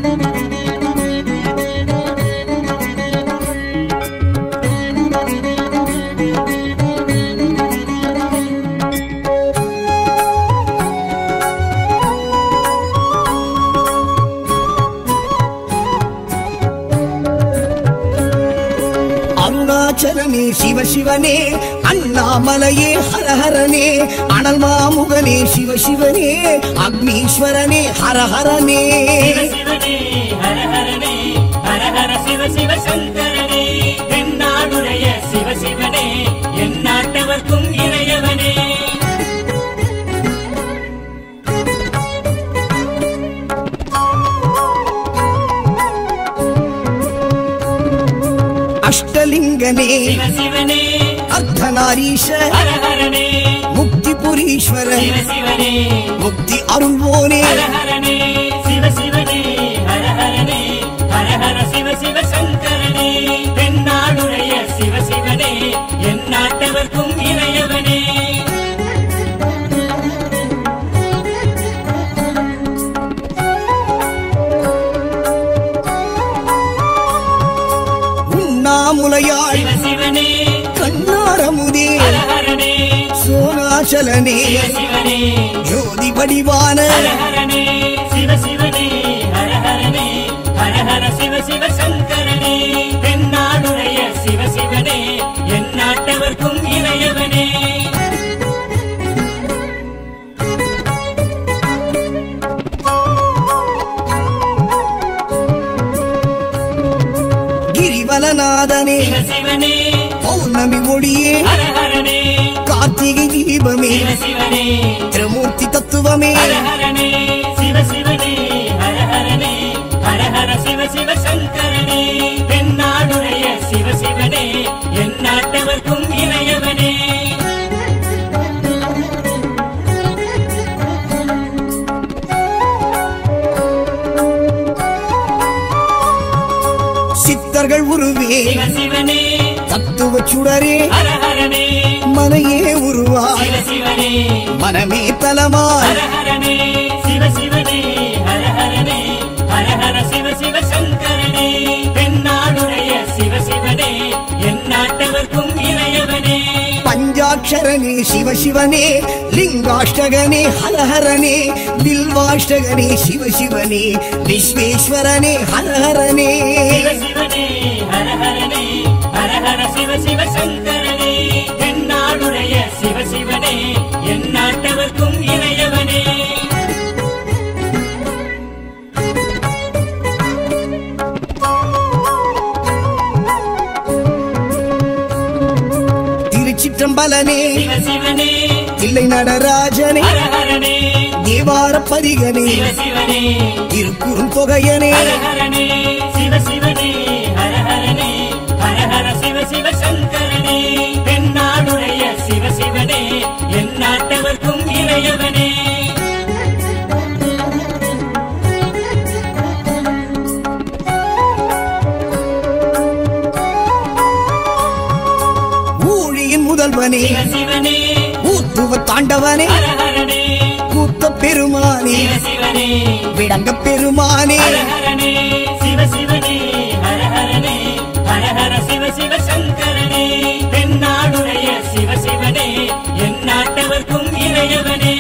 அருணாச்சலனே சிவசிவனே அண்ணாமலையே ஹரஹரனே அனல் மாமுகனே சிவசிவனே அக்னீஸ்வரனே ஹரஹரனே சிவசிவனே ஹர ஹரனே ஹர ஹர சிவ சிவ சங்கரனே தென்னாடுடைய சிவசிவனே என் நாட்டவர்க்கும் இறையவனே அஷ்டலிங்கனே சிவசிவனே அர்த்தநாரீஷ ஹர ஹரனே முக்தி புரீஸ்வர சிவசிவனே முக்தி அருள்வோனே ஹர ஹரனே சிவசிவனே ஹர ஹரனே ஹர ஹர சிவ சிவ சங்கரனே தென்னாடுடைய சிவசிவனே என் நாட்டவர்க்கும் இறையவனே உண்ணாமுலையாள் சிவசிவனே கண்ணாரமுதே ஹர ஹரனே சோனாச்சலனே சிவசிவனே ஜோதி வடிவான ஹர ஹரனே சிவசிவனே ஹர ஹரனே ஹர ஹர சிவ சிவ சங்கரனே தென்னாடுடைய சிவசிவனே என் நாட்டவர்க்கும் இறையவனே கிரிவலநாதனே சிவசிவனே பௌர்ணமி ஒளியே ஹர ஹரனே கார்த்திகை தீபமே சிவசிவனே திருமூர்த்தி தத்துவமே ஹர ஹரனே சிவசிவனே ஹர ஹரனே ஹர ஹர சிவ சிவ சங்கரனே தென்னாடுடைய சிவசிவனே என் நாட்டவர்க்கும் இறையவனே சித்தர்கள் உருவே சிவசிவனே தத்துவ சுடரே ஹர ஹரனே மனையே உருவாய் சிவசிவனே மனமே தலமாய் ஹர ஹரனே சிவசிவனே ஹர ஹரனே ஹர ஹர சிவ சிவ சங்கரனே தென்னாடுடைய சிவசிவனே என் நாட்டவர்க்கும் இறையவனே பஞ்சாட்சரனே சிவசிவனே லிங்காஷ்டகனே ஹரஹரனே பில்வாஷ்டகனே சிவசிவனே விஸ்வேஸ்வரனே ஹரஹரனே சிவசிவனே ஹர ஹரனே ஹர ஹர சிவ சிவ சங்கரனே தென்னாடுடைய சிவசிவனே என் நாட்டவர்க்கும் இறையவனே திருச்சிற்றம்பலனே சிவசிவனே தில்லை நடராஜனே ஹர ஹரனே தேவார பதிகனே சிவசிவனே திருக்குறும் தொகையனே ஹர ஹரனே சிவசிவனே ஹர ஹரனே ஹர ஹர சிவ சிவ சங்கரனே தென்னாடுடைய சிவசிவனே என் நாட்டவர்க்கும் இறையவனே ஊழியின் முதல்வனே சிவசிவனே ஊத்துவ தாண்டவனே ஹர ஹரனே கூத்த பெருமானே சிவசிவனே விடங்க பெருமானே ஹர ஹரனே சிவசிவனே ஹர ஹரனே ஹர ஹர சிவ சிவ சங்கரனே தென்னாடுடைய சிவசிவனே என் நாட்டவர்க்கும் இறையவனே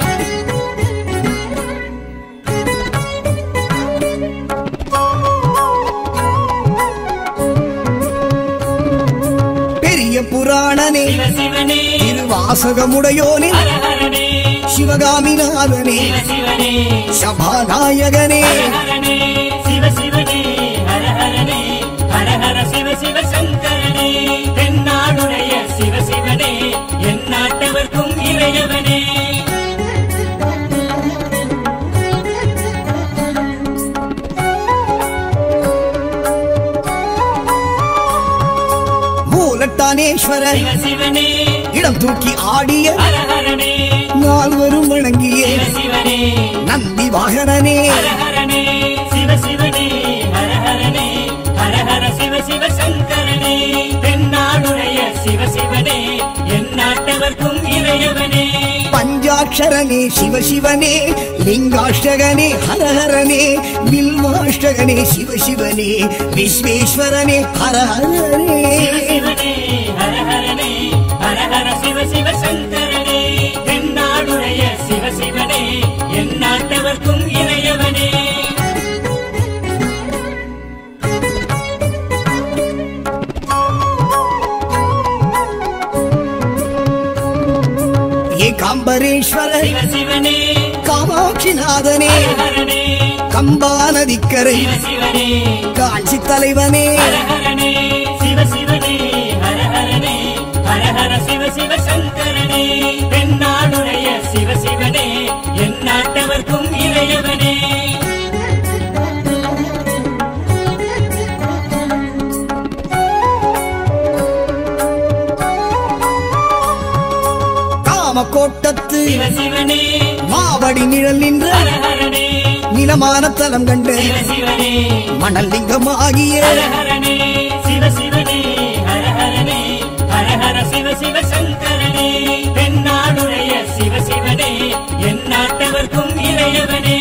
பெரிய புராணனே சிவசிவனே திருவாசகமுடையோனே ஹர ஹரனே சிவகாமிநாதனே சிவசிவனே சபாநாயகனே ஹர ஹரனே சிவசிவனே ஹர ஹரனே ஹர ஹர சிவ சிவ சங்கரனே தென்னாடுடைய சிவசிவனே என் நாட்டவர்க்கும் இறையவனே மூலட்டானேஸ்வர சிவசிவனே இடம் தூக்கி ஆடிய ஹர ஹரனே நால்வரும் வணங்கிய சிவசிவனே நந்தி வாகனனே ஹர ஹரனே சிவசிவனே ஹர ஹரனே ஹர ஹர சிவ சிவ சங்கரனே தென்னாடுடைய சிவசிவனே என் நாட்டவர்க்கும் இறையவனே பஞ்சாட்சரனே சிவசிவனே லிங்காஷ்டகனே ஹரஹரனே வில்வாஷ்டகனே சிவசிவனே விஸ்வேஸ்வரனே ஹரஹரனே சிவசிவனே ஹரஹரனே ஹரஹர சிவ சிவ சங்கரனே தென்னாடுடைய சிவசிவனே என் நாட்டவர்க்கும் இறையவனே ஏகாம்பரேஸ்வர சிவசிவனே காமாட்சிநாதனே ஹரஹரனே கம்பா நதிக்கரை சிவசிவனே காஞ்சி தலைவனே ஹரஹரனே சிவசிவனே ஹரஹரனே ஹரஹர சிவ சிவ சங்கரனே தென்னாடுடைய சிவசிவனே என் நாட்டவர்க்கும் இறையவனே காமக்கோட்டத்து சிவசிவனே மாவடி நிழல் நின்ற ஹரஹரனே நிலமான தலம் கண்டு சிவசிவனே மணல் லிங்கமாகிய ஹரஹரனே சிவசிவனே ஹரஹரனே ஹரஹர சிவ சிவ சங்கரனே தென்னாடுடைய சிவசிவனே என் நாட்டவர்க்கும் இறையவனே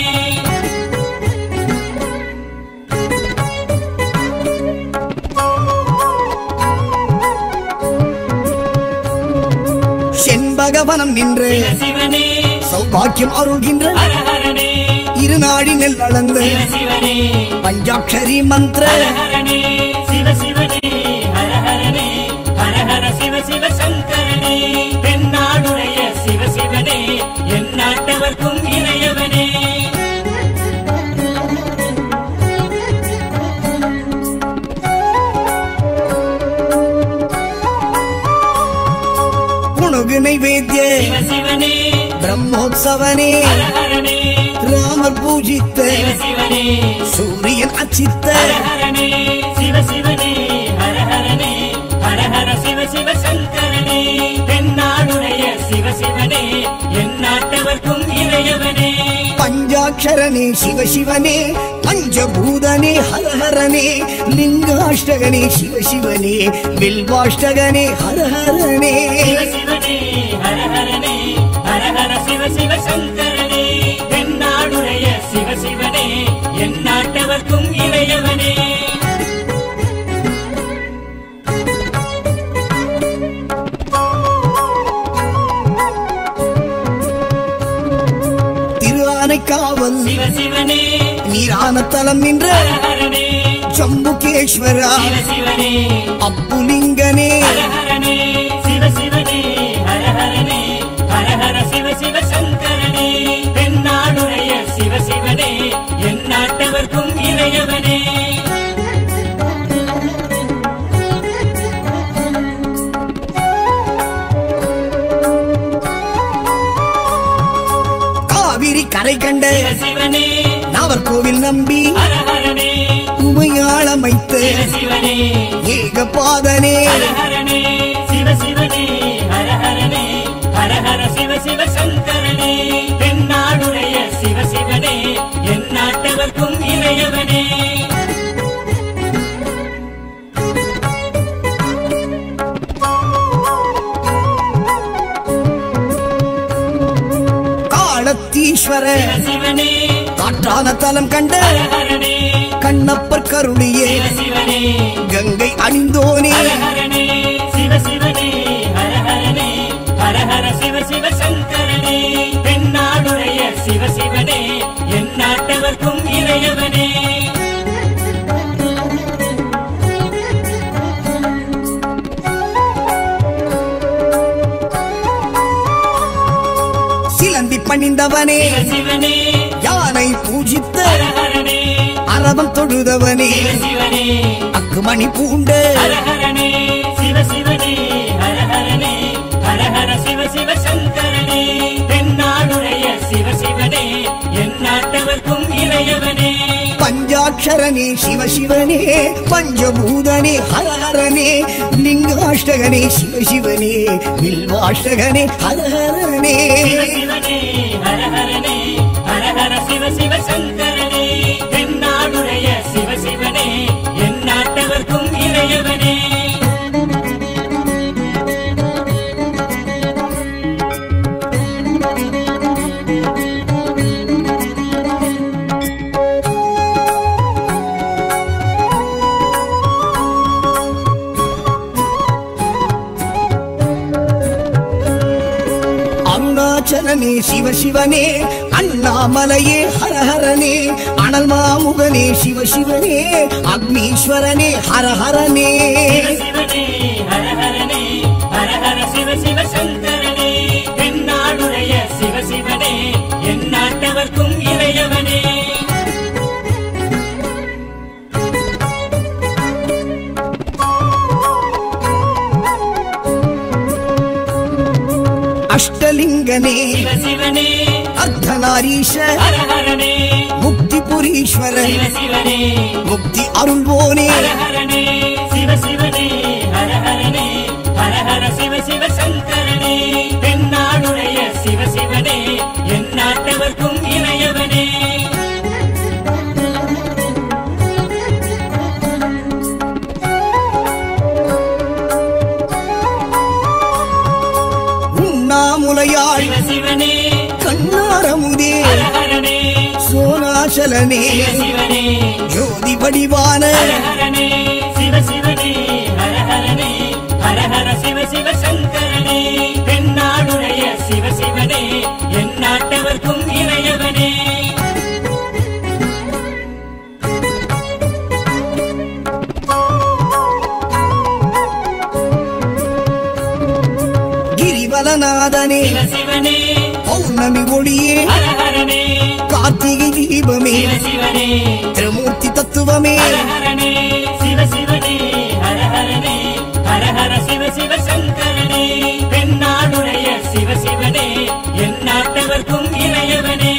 செண்பகவனம் நின்று சிவசிவனே சௌபாக்கியம் அருள்கின்ற ஹரஹரனே இருநாடி நெல் அளந்து சிவசிவனே பஞ்சாட்சரி மந்திர ஹரஹரனே சிவசிவனே ஹரஹரனே ஹரஹர சிவ சிவ சங்கரனே தென்னாடுடைய சிவசிவனே என் நாட்டவர்க்கும் இறையவனே புணுகு நைவேத்திய சிவசிவனே பிரம்மோத்சவனே ஹரஹரனே ராமர் பூஜித்த சிவசிவனே சூரியன் அச்சித்த ஹரஹரனே சிவசிவனே ஹரஹரனே ஹரஹர சிவ சிவ சங்கரனே தென்னாடுடைய சிவசிவனே என் நாட்டவர்க்கும் இறையவனே பஞ்சாட்சரனே சிவசிவனே பஞ்சபூதனே ஹரஹரனே லிங்காஷ்டகனே சிவசிவனே வில்வாஷ்டகனே ஹரஹரனே சிவசிவனே ஹரஹரனே ஹரஹர சிவ சிவ சங்கரனே தென்னாடுடைய சிவசிவனே என் நாட்டவர்க்கும் இறையவனே திரு ஆனைக்காவல் சிவசிவனே நீரான தலம் நின்ற ஹரஹரனே ஜம்புகேஸ்வரா சிவசிவனே அப்புலிங்கனே ஹரஹரனே சிவசிவனே ஹரஹரனே ஹரஹர சிவ சிவ சங்கரனே தென்னாடுடைய சிவசிவனே என் நாட்டவர்க்கும் இறையவனே காவிரி கரை கண்ட சிவசிவனே நாவர்கோவில் நம்பி ஹரஹரனே உமையாளமைத்து சிவசிவனே ஏகபாதனே ஹரஹரனே சிவசிவனே ஹரஹரனே ஹரஹர சிவ சிவ சங்கரனே தென்னாடுடைய சிவசிவனே என் நாட்டவர்க்கும் இறையவனே காலத்தீஸ்வர சிவசிவனே காற்றான தலம் கண்ட ஹரஹரனே கண்ணப்பர் கருளியே சிவசிவனே கங்கை அணிந்தோனே ஹரஹரனே சிவசிவனே ஹரஹரனே ஹரஹர சிவ சிவ சங்கரனே தென்னாடுடைய சிவசிவனே என் நாட்டவர்க்கும் இறையவனே சிலந்தி பணிந்தவனே சிவசிவனே யானை பூஜித்த ஹரஹரனே அரவம் தொழுதவனே சிவசிவனே அக்குமணி பூண்ட ஹரஹரனே சிவசிவனே ஹரஹரனே ஹரஹர சிவ சிவ சங்கரனே தென்னாடுடைய சிவசிவனே என் நாட்டவர்க்கும் இறையவனே பஞ்சாட்சரனே சிவசிவனே பஞ்சபூதனே ஹரஹரனே லிங்காஷ்டகனே சிவசிவனே வில்வாஷ்டகனே ஹரஹரனே சிவசிவனே ஹரஹரனே ஹரஹர சிவ சிவ சங்கரனே தென்னாடுடைய சிவசிவனே என் நாட்டவர்க்கும் இறையவனே அருணாச்சலனே சிவ சிவனே அண்ணாமலையே ஹரஹரனே அனல் மாமுகனே சிவ சிவனே அக்னீஸ்வரனே ஹரஹரனே சிவ சிவனே ஹர ஹரனே ஹர ஹர சிவ சிவ சங்கரனே தென்னாடுடைய சிவ சிவனே என் நாட்டவர்க்கும் இளையவனே அஷ்டலிங்கனே சிவ சிவனே அர்த்தநாரீஷ ஹர ஹரனே முக்தி புரீஸ்வர சிவ சிவனே முக்தி அருள்வோனே ஹர ஹரனே சிவ சிவனே ஹர ஹரனே ஹர ஹர சிவ சிவ சங்கரனே தென்னாடுடைய சிவ சிவனே என் நாட்டவர்க்கும் இளையவனே உண்ணாமுலையாள் சிவ சிவனே கண்ணாரமுதே ஹர ஹரனே சோனாசலனே சிவ சிவனே ஜோதி வடிவான ஹர ஹரனே சிவ சிவனே ஹர ஹரனே ஹர ஹர சிவ சிவ சங்கரனே தென்னாடுடைய சிவ சிவனே என் நாட்டவர்க்கும் இளையவனே கிரிவலநாதனே சிவ சிவனே பௌர்ணமி ஒளியே ஹர ஹரனே கார்த்திகை தீபமே சிவ சிவனே திருமூர்த்தி தத்துவமே ஹர ஹரனே சிவ சிவனே ஹர ஹரனே ஹர ஹர சிவ சிவ சங்கரனே தென்னாடுடைய சிவ சிவனே என் நாட்டவர்க்கும் இளையவனே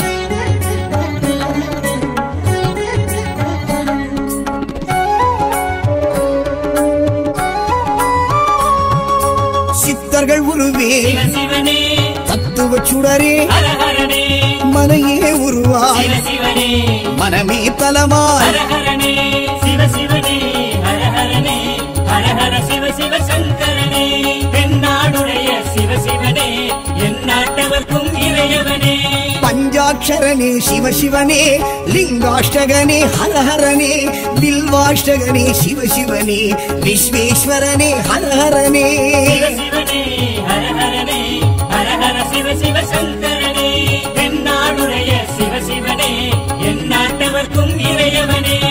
சித்தர்கள் உருவே சிவ சிவனே தத்துவ சுடரே ஹர ஹரனே மனையே உருவாய் சிவ சிவனே மனமே தலமாய் ஹர ஹரனே சிவ சிவனே ஹர ஹரனே ஹர ஹர சிவ சிவ சங்கரனே தென்னாடுடைய சிவ சிவனே என் நாட்டவர்க்கும் இளையவனே பஞ்சாட்சரனே சிவ சிவனே லிங்காஷ்டகனே ஹரஹரனே பில்வாஷ்டகனே சிவ சிவனே விஸ்வேஸ்வரனே ஹரஹரனே சிவ சிவனே ஹர ஹரனே ஹர ஹர சிவ சிவ சங்கரனே தென்னாடுடைய சிவ சிவனே என் நாட்டவர்க்கும் இளையவனே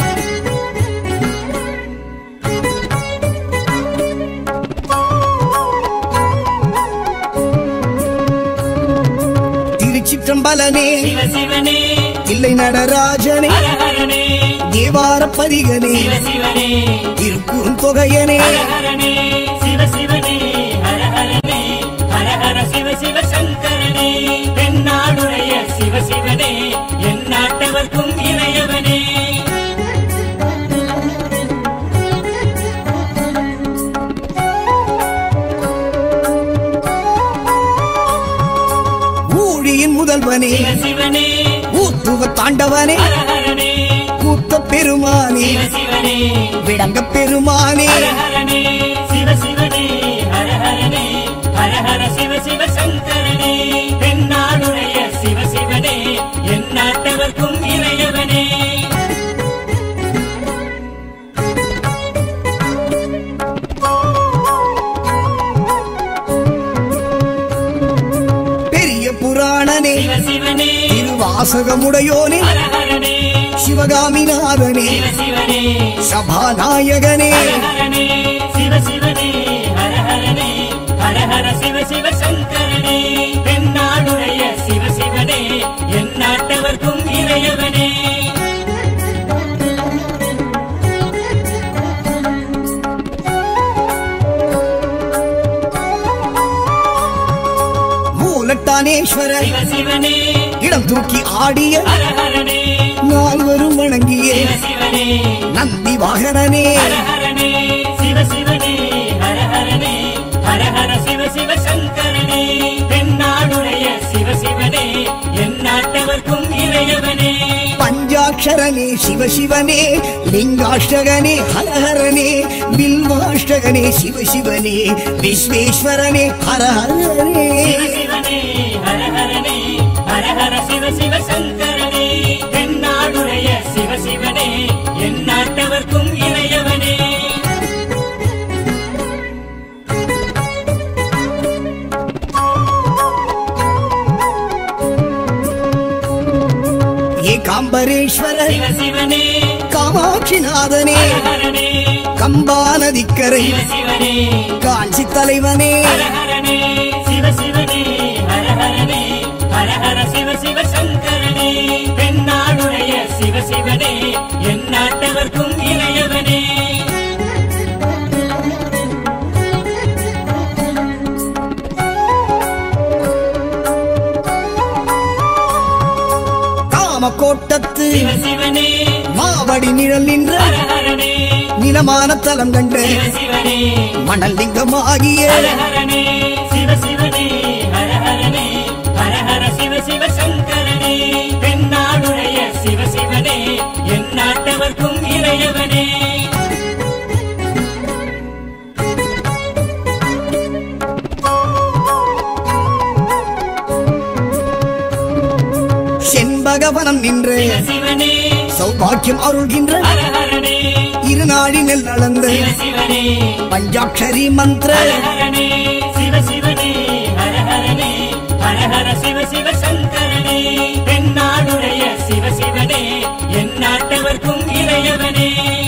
திருச்சிற்றம்பலனே சிவ சிவனே தில்லை நடராஜனே ஹர ஹரனே தேவார பதிகனே சிவ சிவனே திருக்குறும் தொகையனே ஹர ஹரனே சிவ சிவனே ஹர ஹரனே ஹர ஹர சிவ சிவ சங்கரனே தென்னாடுடைய சிவ சிவனே என் நாட்டவர்க்கும் இளையவனே ஊழியின் முதல்வனே சிவ சிவனே ஊத்துவ தாண்டவனே ஹர ஹரனே கூத்த பெருமானே சிவ சிவனே விளங்க பெருமானே ஹர ஹரனே சிவ சிவனே ஹர ஹரனே ஹர ஹர சிவ சிவ சங்கரனே தென்னாடுடைய சிவ சிவனே என் நாட்டவர்க்கும் இளையவனே பெரிய புராணனே சிவ சிவனே திருவாசகமுடையோனே ஹர ஹரனே சிவகாமிநாதனே சிவ சிவனே சபாநாயகனே ஹர ஹரனே சிவ சிவனே ஹர ஹரனே ஹர ஹர சிவ சிவ சங்கரனே தென்னாடுடைய சிவ சிவனே என் நாட்டவர்க்கும் இளையவனே மூலட்டானேஸ்வர சிவ சிவனே இடம் தூக்கி ஆடிய ஹர ஹரனே நால்வரும் வணங்கிய சிவ சிவனே நந்தி வாகனனே ஹர ஹரனே சிவ சிவனே ஹர ஹரனே ஹர ஹர சிவ சிவ சங்கரனே தென்னாடுடைய சிவ சிவனே என் நாட்டவர்க்கும் இளையவனே பஞ்சாட்சரனே சிவ சிவனே லிங்காஷ்டகனே ஹரஹரனே பில்வாஷ்டகனே சிவ சிவனே விஸ்வேஸ்வரனே ஹரஹரனே சிவ சிவனே ஹர ஹரனே ஹர ஹர சிவ சிவ சங்கரனே தென்னாடுடைய சிவ சிவனே என் நாட்டவர்க்கும் இளையவனே சங்கரேஸ்வர சிவ சிவனே காமாட்சிநாதனே ஹரஹரனே கம்பா நதிக்கரை சிவ சிவனே காஞ்சி தலைவனே ஹரஹரனே சிவ சிவனே ஹரஹரனே ஹரஹர சிவ சிவ சங்கரனே தென்னாடுடைய சிவ சிவனே என் நாட்டவர்க்கும் இளையவனே காமக்கோட்டத்து சிவ சிவனே மாவடி நிழல் நின்ற ஹரஹரனே நிலமான தலம் கண்டு சிவ சிவனே மணல் லிங்கமாகிய ஹரஹரனே சிவ சிவனே ஹரஹரனே ஹரஹர சிவ சிவ சங்கரனே தென்னாடுடைய சிவ சிவனே என் நாட்டவர்க்கும் இளையவனே செண்பகவனம் நின்று சிவ சிவனே சௌபாக்கியம் அருள்கின்ற ஹரஹரனே இருநாடி நெல் அளந்த சிவ சிவனே பஞ்சாட்சரி மந்திர ஹரஹரனே சிவ சிவனே ஹரஹரனே ஹரஹர சிவ சிவ சங்கரனே தென்னாடுடைய சிவ சிவனே என் நாட்டவர்க்கும் இளையவனே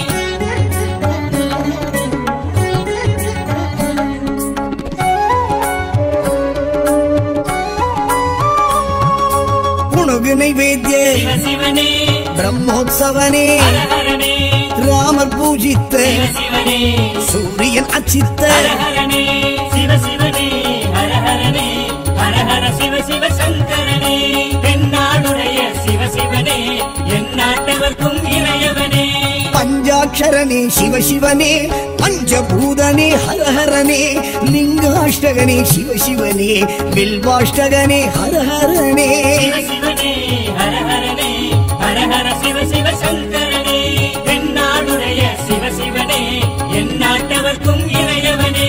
புணுகு நைவேத்திய சிவ சிவனே பிரம்மோத்சவனே ஹரஹரனே ராமர் பூஜித்த சிவ சிவனே சூரியன் அச்சித்த ஹரஹரனே சிவ சிவனே ஹரஹரனே ஹரஹர சிவ சிவ சங்கரனே தென்னாடுடைய சிவ சிவனே என் நாட்டவர்க்கும் இளையவனே பஞ்சாட்சரனே சிவசிவனே பஞ்சபூதனே ஹரஹரனே லிங்காஷ்டகனே சிவசிவனே வில்வாஷ்டகனே ஹரஹரனே சிவ சிவனே ஹரஹரனே ஹரஹர சிவ சிவ சங்கரனே தென்னாடுடைய சிவ சிவனே என் நாட்டவர்க்கும் இளையவனே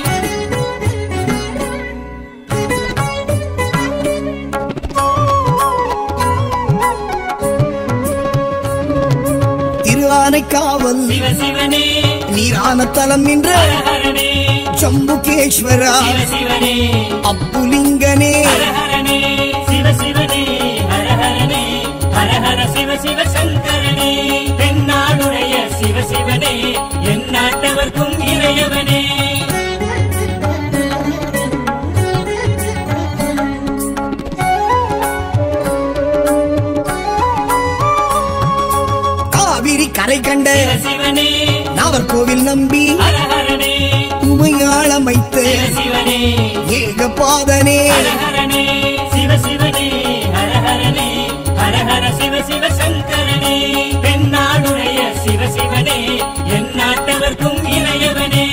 திரு ஆனைக்காவல் சிவ சிவனே நீரான தலம் நின்ற ஹரஹரனே ஜம்புகேஸ்வரா சிவ சிவனே அப்புலிங்கனே ஹரஹரனே சிவ சிவனே ஹரஹரனே ஹரஹர சிவ சிவ சங்கரனே தென்னாடுடைய சிவ சிவனே என் நாட்டவர்க்கும் இளையவனே காவிரி கரை கண்ட சிவ சிவனே நாவர்கோவில் நம்பி ஹரஹரனே உமையாளமைத்த சிவ சிவனே ஏகபாதனே ஹரஹரனே சிவ சிவனே ஹரஹரனே ஹரஹர சிவ சிவ சங்கரனே தென்னாடுடைய சிவ சிவனே என் நாட்டவர்க்கும் இளையவனே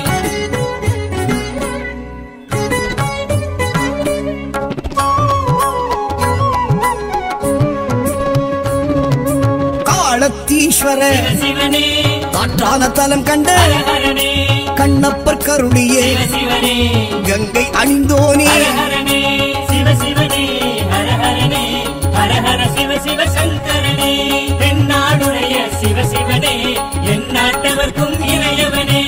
காலத்தீஸ்வர சிவ சிவனே காற்றான தலம் கண்ட ஹரஹரனே கண்ணப்பர் கருளியே சிவ சிவனே கங்கை அணிந்தோனே ஹரஹரனே சிவ சிவனே ஹரஹரனே ஹரஹர சிவ சிவ சங்கரனே தென்னாடுடைய சிவ சிவனே என் நாட்டவர்க்கும் இளையவனே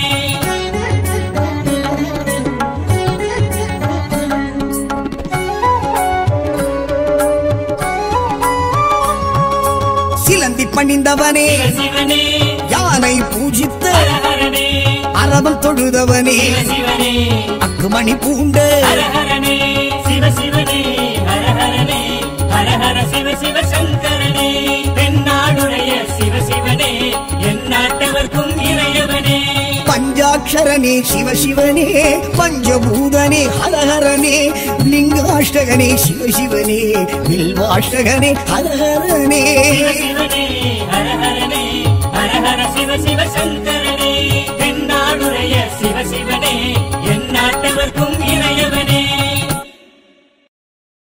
சிலந்தி பணிந்தவனே சிவ சிவனே யானை பூஜித்த ஹரஹரனே அரவம் தொழுதவனே சிவ சிவனே அக்குமணி பூண்ட ஹரஹரனே சிவ சிவனே ஹரஹரனே ஹரஹர சிவ சிவ சங்கரனே தென்னாடுடைய சிவ சிவனே என் நாட்டவர்க்கும் இளையவனே பஞ்சாட்சரனே சிவசிவனே பஞ்சபூதனே ஹரஹரனே லிங்காஷ்டகனே சிவசிவனே வில்வாஷ்டகனே ஹரஹரனே சிவ சிவனே ஹரஹரனே ஹரஹர சிவ சிவ சங்கரனே தென்னாடுடைய சிவ சிவனே